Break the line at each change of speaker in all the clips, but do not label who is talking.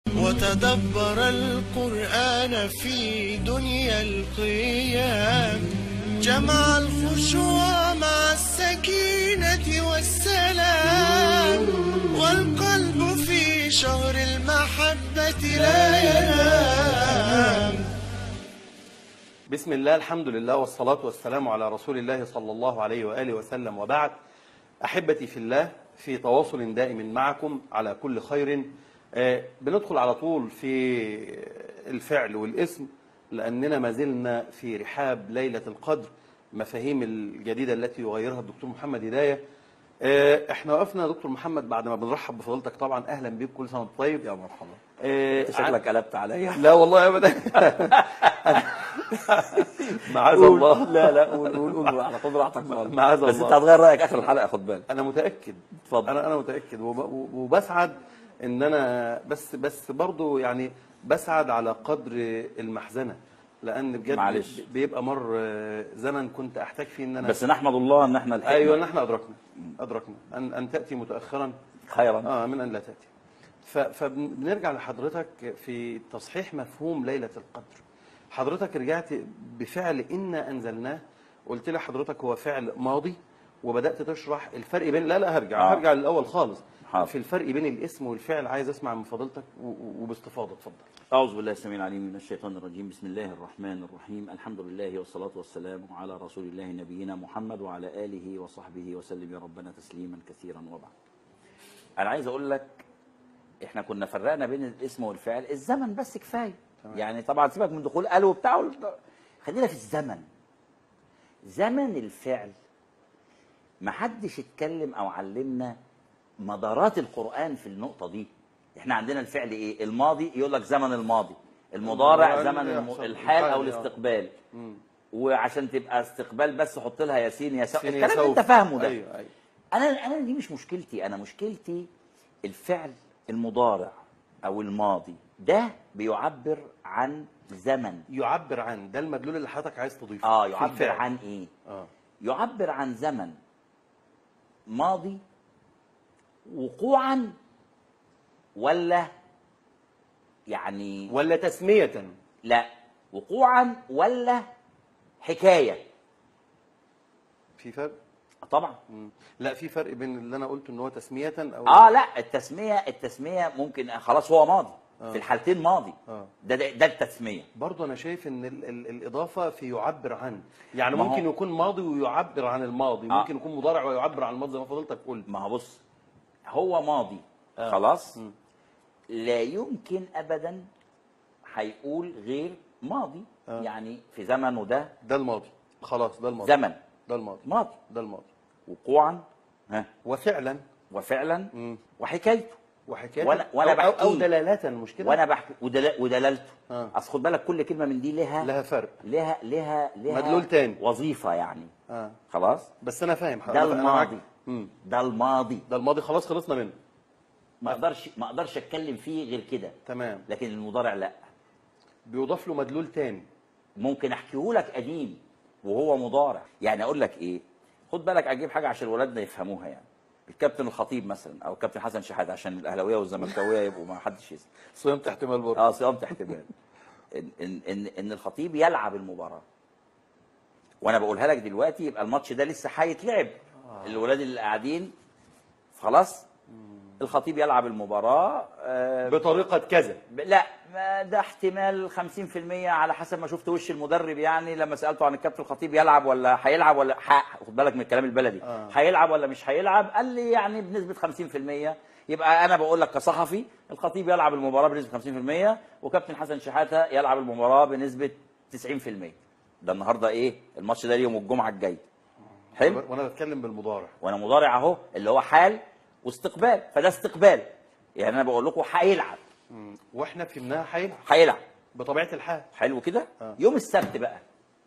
وتدبر القرآن في دنيا القيام جمع الخشوع مع السكينة والسلام والقلب في شهر المحبة لا ينام
بسم الله الحمد لله والصلاة والسلام على رسول الله صلى الله عليه وآله وسلم وبعد أحبتي في الله في تواصل دائم معكم على كل خير آه، بندخل على طول في الفعل والاسم لأننا ما زلنا في رحاب ليلة القدر مفاهيم الجديدة التي يغيرها الدكتور محمد هداية آه، احنا وقفنا يا دكتور محمد بعد ما بنرحب بفضيلتك طبعا اهلا بيك كل سنه وانت طيب
يا مرحبا
آه،
انت شكلك قلبت عليا
لا والله ابدا معاذ الله
لا لا قول قول قول على خد راحتك خالص
معاذ
بس
الله.
انت هتغير رايك اخر الحلقه خد بالك
انا متاكد
اتفضل.
انا انا متاكد وب- وبسعد ان انا بس بس برضو يعني بسعد على قدر المحزنه لان بجد
معلش.
بيبقى مر زمن كنت احتاج فيه ان انا
بس نحمد الله ان احنا لحقنا
ايوه ان احنا ادركنا ادركنا ان ان تاتي متاخرا
خيرا
اه من ان لا تاتي ف- فبنرجع لحضرتك في تصحيح مفهوم ليله القدر حضرتك رجعت بفعل انا انزلناه قلت لي حضرتك هو فعل ماضي وبدات تشرح الفرق بين لا لا هرجع
آه.
آه. هرجع للاول خالص
حاضر.
في الفرق بين الاسم والفعل عايز اسمع من فضيلتك و- و- وباستفاضه اتفضل
أعوذ بالله السميع العليم من الشيطان الرجيم بسم الله الرحمن الرحيم الحمد لله والصلاة والسلام على رسول الله نبينا محمد وعلى آله وصحبه وسلم يا ربنا تسليما كثيرا وبعد أنا عايز أقول لك إحنا كنا فرقنا بين الاسم والفعل الزمن بس كفاية يعني طبعا سيبك من دخول قال وبتاع خلينا في الزمن زمن الفعل ما حدش اتكلم او علمنا مدارات القرآن في النقطة دي احنا عندنا الفعل ايه الماضي يقول لك زمن الماضي المضارع
المضارع
زمن
اللي
الم...
يحصل.
الحال او
الحال، آه.
الاستقبال وعشان تبقى استقبال بس حط لها ياسين يا سو...
سين
الكلام اللي
يسوف.
انت فاهمه ده
ايوه ايوه
انا انا دي مش مشكلتي انا مشكلتي الفعل المضارع او الماضي ده بيعبر عن زمن
يعبر عن ده المدلول اللي حضرتك عايز تضيفه
اه
في
يعبر
الفعل.
عن ايه
اه
يعبر عن زمن ماضي وقوعا ولا يعني
ولا تسميه
لا وقوعا ولا حكايه
في فرق
طبعا
مم. لا في فرق بين اللي انا قلته ان هو تسميه او
اه لا التسميه التسميه ممكن خلاص هو ماضي في الحالتين ماضي
آه.
ده ده, ده التسميه
برضه انا شايف ان ال ال الاضافه في يعبر عن يعني
ما هو-
ممكن يكون ماضي ويعبر عن الماضي
آه.
ممكن يكون مضارع ويعبر عن الماضي زي ما فضلتك قلت
ما هو بص هو ماضي
آه.
خلاص
مم.
لا يمكن ابدا هيقول غير ماضي
آه.
يعني في زمنه ده
ده الماضي خلاص ده الماضي
زمن
ده الماضي
ماضي
ده الماضي
وقوعا ها
وفعلا
وفعلا
مم.
وحكايته
وحكايه
وأنا- وأنا
أو, أو, أو
بحكيه.
دلالة مش كده
وانا بحكي ودل... ودلالته
آه.
اصل خد بالك كل كلمه من دي لها
لها فرق
لها لها لها
مدلول تاني.
وظيفه يعني
اه
خلاص
بس انا فاهم
ده
حضرتك، أنا معاك.
الماضي
مم.
ده الماضي
ده الماضي خلاص خلصنا منه
ما اقدرش ما اقدرش اتكلم فيه غير كده
تمام
لكن المضارع لا
بيضاف له مدلول تاني
ممكن احكيه لك قديم وهو مضارع يعني اقول لك ايه خد بالك اجيب حاجه عشان ولادنا يفهموها يعني الكابتن الخطيب مثلا او الكابتن حسن شحاته عشان الاهلاويه والزملكاويه يبقوا ما حدش يسمع
صيامة احتمال برضه
اه صيامة احتمال ان ان ان, إن الخطيب يلعب المباراه وانا بقولها لك دلوقتي يبقى الماتش ده لسه هيتلعب الولاد اللي قاعدين خلاص الخطيب يلعب المباراه آه
بطريقه كذا
ب- لا ما ده احتمال 50% على حسب ما شفت وش المدرب يعني لما سالته عن الكابتن الخطيب يلعب ولا هيلعب ولا ح... خد بالك من الكلام البلدي
آه.
هيلعب ولا مش هيلعب قال لي يعني بنسبه 50% يبقى انا بقول لك كصحفي الخطيب يلعب المباراه بنسبه 50% وكابتن حسن شحاته يلعب المباراه بنسبه 90% ده النهارده ايه الماتش ده يوم الجمعه الجاي حلو
وانا بتكلم بالمضارع
وانا مضارع اهو اللي هو حال واستقبال فده استقبال يعني انا بقول لكم هيلعب
مم. واحنا فهمناها حيل
هيلعب
بطبيعه الحال
حلو كده
آه.
يوم السبت بقى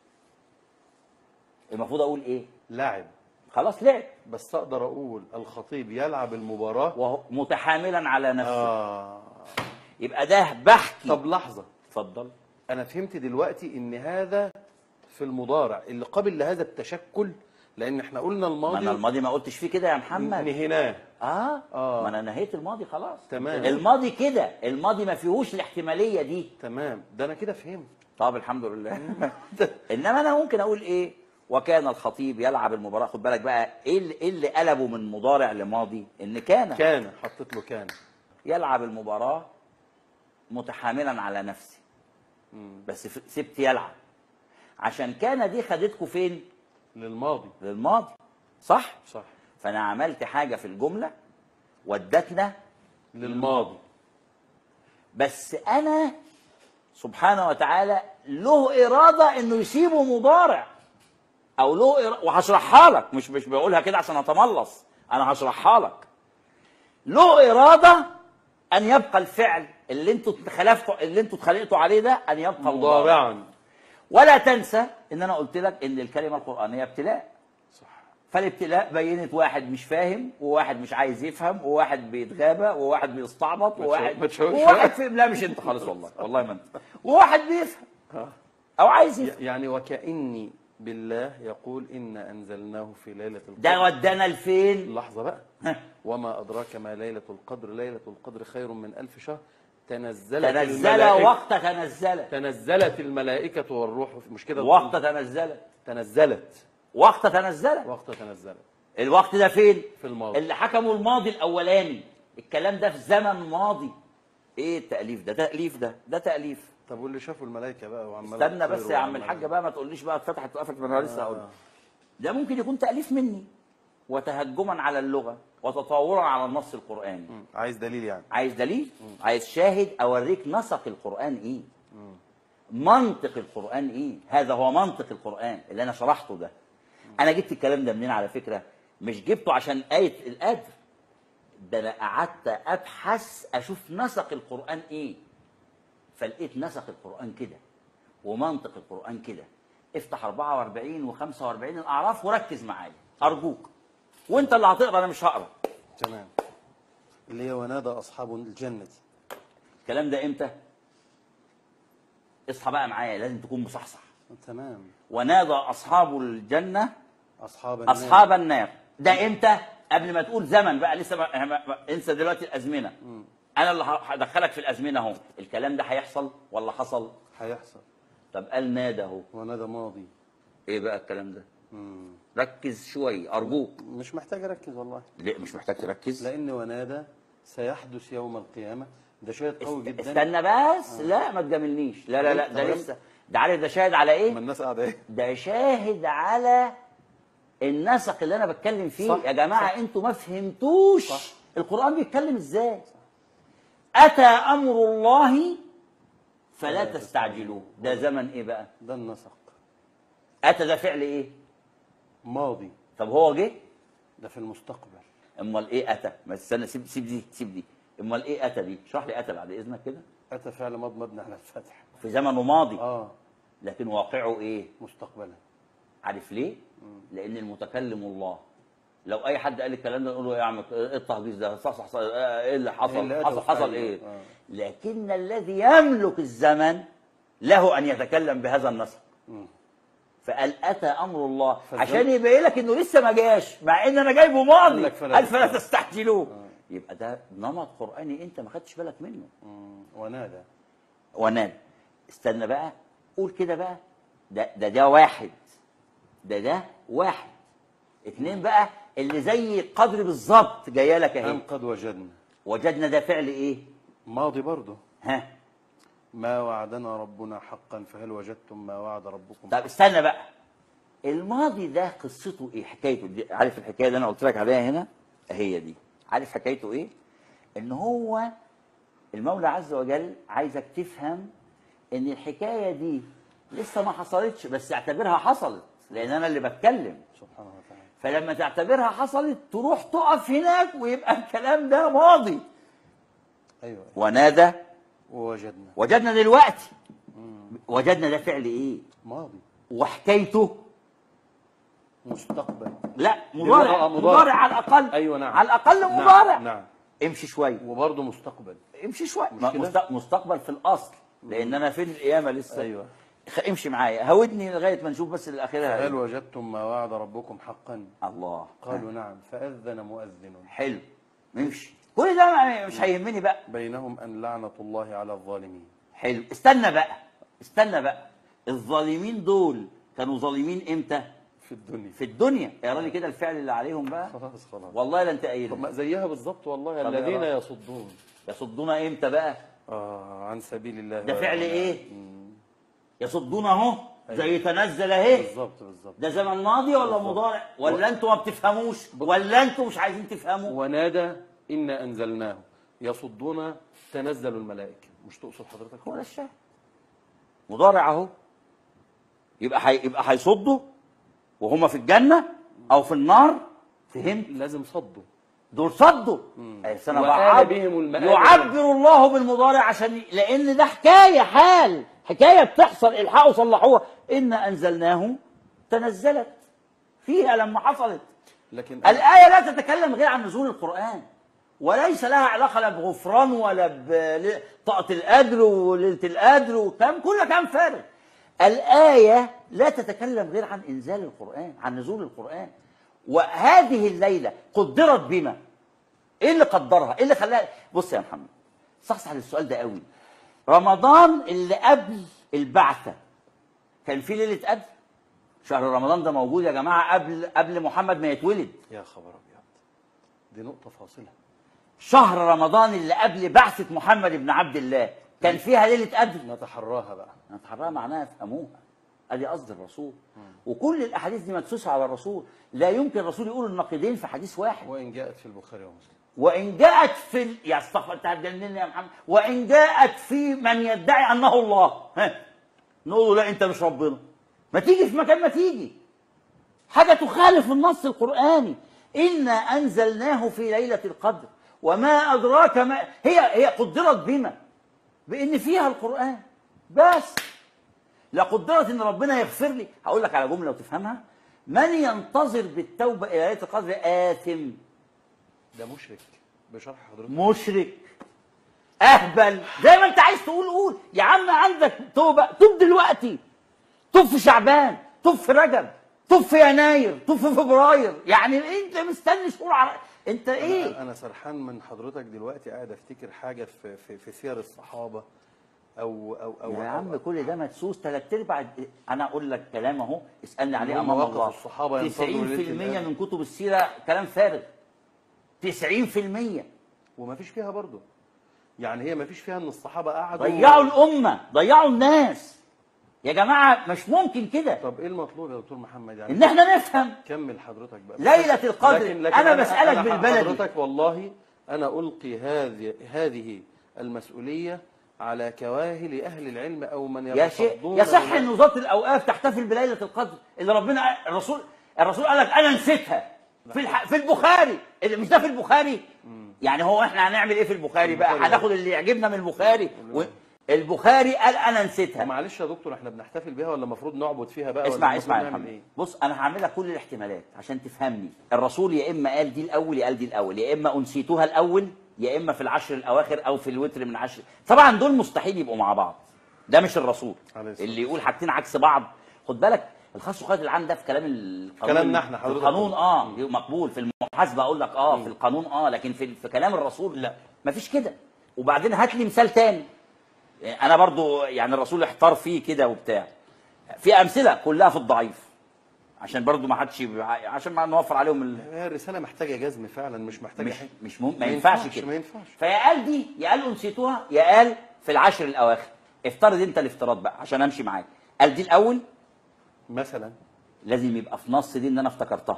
المفروض اقول ايه
لاعب
خلاص لعب
بس اقدر اقول الخطيب يلعب المباراه
وهو متحاملا على نفسه
آه.
يبقى ده بحكي
طب لحظه
اتفضل
انا فهمت دلوقتي ان هذا في المضارع اللي قابل لهذا التشكل لان احنا قلنا
ما
الماضي
انا الماضي ما قلتش فيه كده يا محمد
نهيناه
اه
آه.
ما انا نهيت الماضي خلاص
تمام.
الماضي كده الماضي ما فيهوش الاحتماليه دي
تمام ده انا كده فهمت
طب الحمد لله انما انا ممكن اقول ايه وكان الخطيب يلعب المباراه خد بالك بقى ايه اللي, إيه اللي قلبه من مضارع لماضي ان كان
كان حطيت له كان
يلعب المباراه متحاملا على نفسي بس ف- سبت يلعب عشان كان دي خدتكم فين
للماضي
للماضي صح
صح
فانا عملت حاجه في الجمله ودتنا
للماضي
بس انا سبحانه وتعالى له اراده انه يسيبه مضارع او له إرادة وهشرحها لك مش مش بقولها كده عشان اتملص انا هشرحها لك له اراده ان يبقى الفعل اللي انتوا خلفتوا اللي انتوا اتخانقتوا عليه ده ان يبقى مضارع
مضارعا
ولا تنسى ان انا قلت لك ان الكلمه القرانيه ابتلاء
صح
فالابتلاء بينت واحد مش فاهم وواحد مش عايز يفهم وواحد بيتغابى وواحد بيستعبط
ما
وواحد
تشوف- ما تشوفش
وواحد
بقى.
فهم لا مش انت خالص والله والله ما انت وواحد بيفهم او عايز يفهم
يعني وكأني بالله يقول إنا أنزلناه في ليلة القدر
ده ودانا لفين
لحظة بقى
ها.
وما أدراك ما ليلة القدر ليلة القدر خير من ألف شهر تنزلت
تنزل
الملائكة
وقت تنزل
تنزلت الملائكة والروح مش كده
وقت تنزل
تنزلت
وقت تنزل
وقت تنزلت
الوقت ده فين
في الماضي
اللي حكموا الماضي الاولاني الكلام ده في زمن ماضي ايه التاليف ده تاليف ده ده تاليف
طب واللي شافوا الملائكة بقى وعمال
استنى بس
تطير
يا عم
وعمال-
الحاج بقى ما تقوليش بقى اتفتحت وقفت ما انا لسه هقول
آه.
ده ممكن يكون تاليف مني وتهجما على اللغه وتطاورا على النص القراني
مم. عايز دليل يعني
عايز دليل عايز شاهد اوريك نسق القران ايه منطق القران ايه هذا هو منطق القران اللي انا شرحته ده انا جبت الكلام ده منين على فكره مش جبته عشان ايه القدر ده انا قعدت ابحث اشوف نسق القران ايه فلقيت نسق القران كده ومنطق القران كده افتح 44 و45 الاعراف وركز معايا ارجوك وانت اللي هتقرا انا مش هقرا
تمام اللي هي ونادى أصحاب الجنة
الكلام ده امتى اصحى بقى معايا لازم تكون مصحصح
تمام
ونادى اصحاب الجنه
أصحاب النار.
اصحاب النار ده امتى قبل ما تقول زمن بقى لسه ما ما- ما- انسى دلوقتي الازمنه انا اللي ه- هدخلك في الازمنه اهو الكلام ده هيحصل ولا حصل
هيحصل
طب قال نادى اهو
ونادى ماضي
ايه بقى الكلام ده
مم.
ركز شويه ارجوك
مش محتاج أركز والله
ليه مش محتاج تركز
لأن ونادى سيحدث يوم القيامة ده شيء قوي جدا
استنى بس لا ما تجاملنيش لا لا لا ده
تمام.
لسه ده عارف ده شاهد على ايه
ما الناس قاعدة إيه
ده شاهد على النسق اللي انا بتكلم فيه
صح،
يا جماعه
صح.
انتوا ما فهمتوش
صح.
القران بيتكلم ازاي اتى امر الله فلا
فلا
تستعجلوه ده زمن ايه بقى
ده النسق
اتى ده فعل ايه
ماضي
طب هو جه
ده في المستقبل
امال ايه اتى ما استنى سيب سيب دي سيب دي امال ايه اتى دي اشرح لي اتى بعد اذنك كده
أتى فعل ماض مبني على الفتح
في زمنه ماضي
آه
لكن واقعه ايه
مستقبلا
عارف ليه؟ لأن المتكلم الله لو أي حد قال الكلام ده نقول له إيه يا عم إيه التهجيس ده؟ صح صح صح إيه اللي
إيه
حصل؟
اللي أتى
حصل حصل
وفعل
إيه؟
إيه؟ آه.
لكن الذي يملك الزمن له أن يتكلم بهذا النسق
مم.
فقال أتى أمر الله
فالزمن-
عشان يبين لك إنه لسه ما جاش مع إن أنا جايبه ماضي
قال لك فلا
قال فلا
تستعجلوه.
تستعجلوه يبقى ده نمط قرآني أنت ما خدتش بالك منه
مم. ونادى
ونام استنى بقى قول كده بقى ده ده ده واحد ده ده واحد اتنين بقى اللي زي قدر بالظبط جايه لك
أم
اهي
قد وجدنا
وجدنا ده فعل ايه
ماضي برضه
ها
ما وعدنا ربنا حقا فهل وجدتم ما وعد ربكم
طب استنى بقى الماضي ده قصته ايه حكايته دي عارف الحكايه اللي انا قلت لك عليها هنا هي دي عارف حكايته ايه ان هو المولى عز وجل عايزك تفهم ان الحكايه دي لسه ما حصلتش بس اعتبرها حصلت لان انا اللي بتكلم
سبحانه وتعالى
فلما تعتبرها حصلت تروح تقف هناك ويبقى الكلام ده ماضي
أيوه
ونادى
ووجدنا
وجدنا دلوقتي وجدنا ده فعل ايه
ماضي
وحكايته
مستقبل
لا
آه،
مضارع
مضارع.
مضارع على الاقل
أيوه نعم
على الاقل
نعم،
مضارع
نعم
امشي شويه
وبرضه مستقبل
امشي شويه
مش
ما-
كده؟
مست- مستقبل في الاصل لان انا فين القيامه لسه
أيوه
خ- امشي معايا هودني لغايه ما نشوف بس الاخيره
هل وجدتم ما وعد ربكم حقا
الله
قالوا نعم فأذن مؤذن
حلو نمشي كل ده ما- مش هيهمني بقى
بينهم أن لعنة الله على الظالمين
حلو استنى بقى استنى بقى الظالمين دول كانوا ظالمين امتى
في الدنيا
في الدنيا اقرا لي كده الفعل اللي عليهم بقى
خلاص خلاص
والله لا انت
طب
قايل
ما زيها بالظبط والله
طب
الذين
يا رب.
يصدون
يصدون امتى بقى
آه عن سبيل الله
ده فعل
ويمنعون.
ايه؟
مم.
يصدون اهو زي تنزل اهي
بالظبط بالظبط
ده زمن ماضي ولا
بالظبط.
مضارع ولا انتوا ما بتفهموش ولا انتوا مش عايزين تفهموا
ونادى إنا أنزلناه يصدون تنزل الملائكة مش تقصد حضرتك
هو ده الشاهد مضارع اهو يبقى حي... يبقى هيصدوا وهما في الجنه او في النار فهمت
لازم صدوا
دول صدوا أي سنة
وآل
بعض
بهم المآل
يعبر الله بالمضارع عشان لان ده حكايه حال حكايه بتحصل الحقوا صلحوها ان انزلناه تنزلت فيها لما حصلت
لكن
الآية لا تتكلم غير عن نزول القرآن وليس لها علاقة لا بغفران ولا بطاقة الأجر وليلة الأجر وكلام كل كلام فارغ الآية لا تتكلم غير عن إنزال القرآن عن نزول القرآن وهذه الليلة قدرت بما إيه اللي قدرها إيه اللي خلاها بص يا محمد صحصح للسؤال ده قوي رمضان اللي قبل البعثة كان في ليلة قدر شهر رمضان ده موجود يا جماعة قبل قبل محمد ما يتولد
يا خبر أبيض دي نقطة فاصلة
شهر رمضان اللي قبل بعثة محمد بن عبد الله كان فيها ليلة قدر
نتحراها بقى
نتحرها معناها افهموها ادي قصد الرسول وكل الاحاديث دي مدسوسه على الرسول لا يمكن الرسول يقول النقيضين في حديث واحد
وإن جاءت في البخاري ومسلم
وان جاءت في ال... يا استغفر انت هتجنني يا محمد وان جاءت في من يدعي انه الله ها نقول له لا انت مش ربنا ما تيجي في مكان ما تيجي حاجه تخالف النص القراني انا انزلناه في ليله القدر وما ادراك ما هي هي قدرت بما بان فيها القران بس لا قدرت ان ربنا يغفر لي هقول لك على جمله وتفهمها من ينتظر بالتوبه الى ليله القدر اثم
ده مشرك بشرح حضرتك
مشرك اهبل زي ما انت عايز تقول قول يا عم عندك توبه توب دلوقتي توب في شعبان توب في رجب توب في يناير توب في فبراير يعني انت مستني شهور على انت ايه
أنا, أنا سرحان من حضرتك دلوقتي قاعد أفتكر حاجة في في, في سير الصحابة أو أو أو
يا
أو
عم كل ده مدسوس ثلاث ارباع انا اقول لك كلام اهو اسالني عليه
هم
امام
مواقف
الله
الصحابة
90%
ينتظروا ليلة القدر.
من كتب السيره كلام فارغ 90%
وما فيش فيها برضه يعني هي ما فيش فيها ان الصحابه قعدوا
ضيعوا الامه ضيعوا الناس يا جماعه مش ممكن كده
طب ايه المطلوب يا دكتور محمد يعني
ان احنا نفهم
كمل حضرتك بقى
ليلة القدر. أنا بسألك بالبلدي.
حضرتك والله انا القي هذه هذه المسؤوليه على كواهل اهل العلم او من
يا شيخ
يتصدون
يصح
لله.
ان وزاره الاوقاف تحتفل بليله القدر اللي ربنا الرسول الرسول قال لك انا نسيتها في الح... في البخاري اللي مش ده في البخاري يعني هو احنا هنعمل ايه في البخاري بقى
البخاري
هناخد اللي يعجبنا من البخاري و... البخاري قال انا نسيتها
معلش يا دكتور احنا بنحتفل بيها ولا المفروض نعبد فيها بقى
اسمع
ولا
اسمع يا
المفروض
محمد
نعمل ايه
بص انا هعمل لك كل الاحتمالات عشان تفهمني الرسول يا اما قال دي الاول يا قال دي الاول يا اما انسيتوها الاول يا اما في العشر الاواخر او في الوتر من عشر طبعا دول مستحيل يبقوا مع بعض ده مش الرسول
عليه الصلاة
اللي يقول حاجتين عكس بعض خد بالك الخاص وقاية العام ده في كلام القانون
كلامنا احنا حضرتك.
القانون اه مقبول في المحاسبه اقول لك اه في القانون اه لكن في في كلام الرسول لا مفيش كده وبعدين هات لي مثال تاني انا برضو يعني الرسول احتار فيه كده وبتاع في امثله كلها في الضعيف عشان برضو ما حدش يبقى- عشان ما نوفر عليهم ال...
هي الرساله محتاجه جزم فعلا مش محتاجه
مش
حاجة.
مش مم... ما
ما
ينفعش
ينفعش،
كده
ما ينفعش.
فيا قال دي يا قال انسيتوها يا قال في العشر الاواخر افترض انت الافتراض بقى عشان امشي معاك قال دي الاول
مثلا
لازم يبقى في نص دي ان انا افتكرتها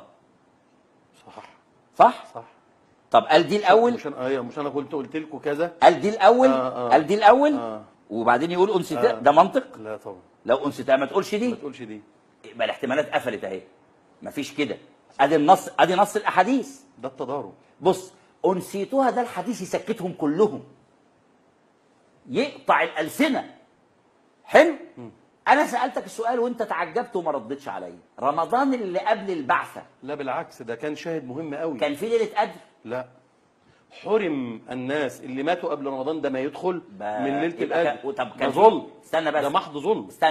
صح
صح
صح
طب قال دي الاول
مش انا ايوه مش انا قلت قلت لكم كذا
قال دي الاول
آه، آه.
قال دي الاول
آه.
وبعدين يقول انسيتها
آه.
ده منطق
لا طبعا
لو انسيتها ما تقولش
ما
دي
تقولش دي
يبقى الاحتمالات قفلت اهي مفيش كده ادي النص ادي نص الاحاديث
ده التضارب
بص انسيتوها ده الحديث يسكتهم كلهم يقطع الالسنه حلو انا سالتك السؤال وانت تعجبت وما ردتش عليا رمضان اللي قبل البعثه
لا بالعكس ده كان شاهد مهم قوي
كان في ليله قدر
لا حرم الناس اللي ماتوا قبل رمضان ده ما يدخل
بقى-
من ليله
يبقى
القدر
كان- طب
ده
كان في-
ظلم
استنى بس
ده محض ظلم
استنى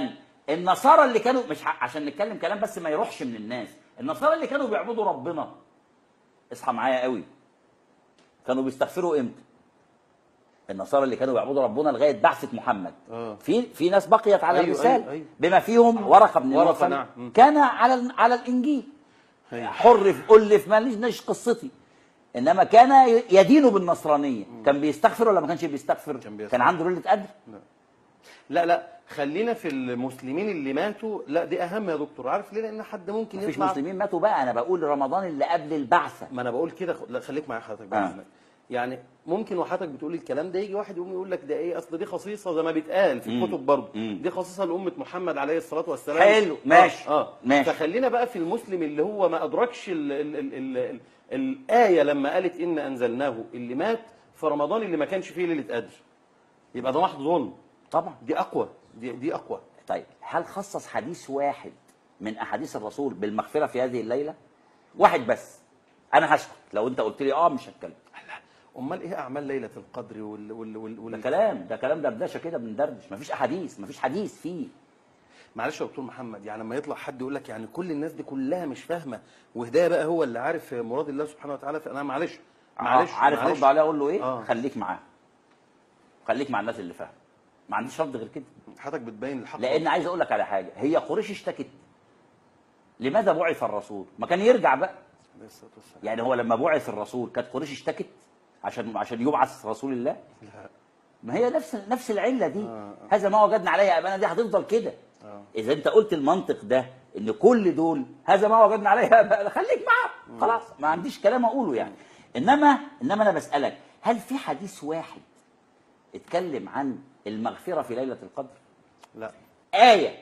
النصارى اللي كانوا مش ع- عشان نتكلم كلام بس ما يروحش من الناس النصارى اللي كانوا بيعبدوا ربنا اصحى معايا قوي كانوا بيستغفروا امتى النصارى اللي كانوا بيعبدوا ربنا لغايه بعثه محمد
آه.
في في ناس بقيت على
أيوة،
الرساله
أيوة، أيوة.
بما فيهم ورقه بن
ورقة،
نوفل
نعم. مم.
كان على ال- على الانجيل
أيوة.
حرف الف ماليش قصتي انما كان يدين بالنصرانيه كان بيستغفر ولا ما كانش بيستغفر
كان بيستغفر.
كان عنده ليله قدر
لا لا خلينا في المسلمين اللي ماتوا لا دي اهم يا دكتور عارف ليه لان حد ممكن
مفيش
يطلع
مسلمين ماتوا بقى انا بقول رمضان اللي قبل البعثه
ما انا بقول كده خ- لا خليك معايا حضرتك
آه.
بعد اذنك يعني ممكن وحضرتك بتقول الكلام ده يجي واحد يقوم يقول لك ده ايه اصل دي خصيصه زي ما بيتقال في
مم.
الكتب برضه
مم.
دي خصيصه لامه محمد عليه الصلاه والسلام
حلو، ماشي،
اه, آه.
ماشي.
فخلينا بقى في المسلم اللي هو ما ادركش ال ال ال ال ال الايه لما قالت ان انزلناه اللي مات في رمضان اللي ما كانش فيه ليله قدر يبقى ده محض ظلم
طبعا
دي اقوى دي, دي اقوى
طيب هل خصص حديث واحد من احاديث الرسول بالمغفره في هذه الليله واحد بس انا هسكت لو انت قلت لي اه مش هتكلم
امال ايه اعمال ليله القدر وال وال وال,
ده
وال...
كلام ده كلام دردشه كده بندردش مفيش احاديث مفيش حديث فيه
معلش يا دكتور محمد يعني لما يطلع حد يقول لك يعني كل الناس دي كلها مش فاهمه وهدايه بقى هو اللي عارف مراد الله سبحانه وتعالى فانا معلش معلش
آه، عارف
معلش.
ارد عليه اقول له ايه
آه.
خليك معاه خليك مع الناس اللي فاهمه ما عنديش رد غير كده
حضرتك بتبين الحق
لان عايز اقول لك على حاجه هي قريش اشتكت لماذا بعث الرسول ما كان يرجع بقى
عليه الصلاة والسلام.
يعني هو لما بعث الرسول كانت قريش اشتكت عشان عشان يبعث رسول الله
لا.
ما هي نفس نفس العله دي
آه.
هذا ما وجدنا عليه ابانا دي هتفضل كده
آه.
اذا انت قلت المنطق ده ان كل دول هذا ما وجدنا عليه ابانا خليك معاهم خلاص ما عنديش كلام اقوله يعني انما انما انا بسالك هل في حديث واحد اتكلم عن المغفره في ليله القدر
لا
ايه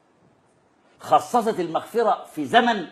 خصصت المغفره في زمن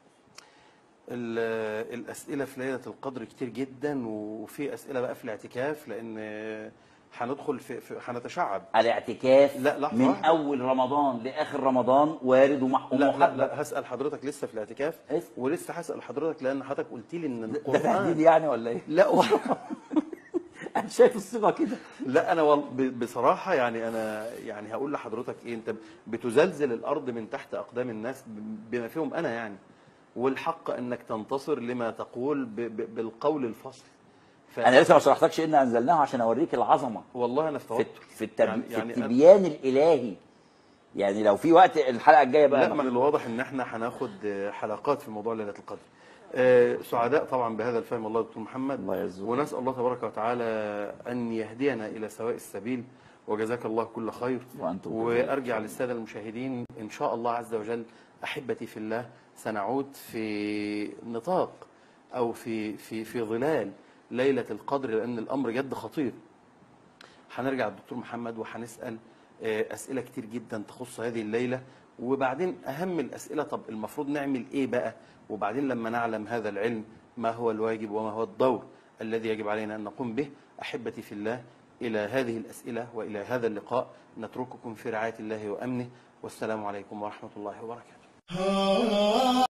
ال- الاسئله في ليله القدر كتير جدا وفي اسئله بقى في الاعتكاف لان هندخل في, في هنتشعب
الاعتكاف
لا، لحظة
من
واحدة.
اول رمضان لاخر رمضان وارد ومح-
لا لا,
ومحدد
لا هسال حضرتك لسه في الاعتكاف
إيه؟
ولسه هسال حضرتك لان حضرتك قلت لي ان
ده
القران
تهديد يعني ولا ايه؟
لا و...
انا شايف الصيغه كده
لا انا وال... ب- بصراحه يعني انا يعني هقول لحضرتك ايه انت بتزلزل الارض من تحت اقدام الناس ب- بما فيهم انا يعني والحق انك تنتصر لما تقول ب... ب... بالقول الفصل ف...
انا لسه ما شرحتكش ان انزلناه عشان اوريك العظمه
والله انا في
في
توتر
في, التب...
يعني-
في
يعني أنا-
التبيان الالهي يعني لو في وقت الحلقه الجايه بقى
لا من الواضح ان احنا هناخد حلقات في موضوع ليله القدر آه، سعداء طبعا بهذا الفهم الله دكتور محمد
الله يعزك.
ونسال الله تبارك وتعالى ان يهدينا الى سواء السبيل وجزاك الله كل خير
وأنتم
وارجع للساده المشاهدين ان شاء الله عز وجل احبتي في الله سنعود في نطاق او في في في ظلال ليله القدر لان الامر جد خطير هنرجع للدكتور محمد وهنسال آه، اسئله كتير جدا تخص هذه الليله وبعدين اهم الاسئله طب المفروض نعمل ايه بقى وبعدين لما نعلم هذا العلم ما هو الواجب وما هو الدور الذي يجب علينا ان نقوم به احبتي في الله الى هذه الاسئله والى هذا اللقاء نترككم في رعايه الله وامنه والسلام عليكم ورحمه الله وبركاته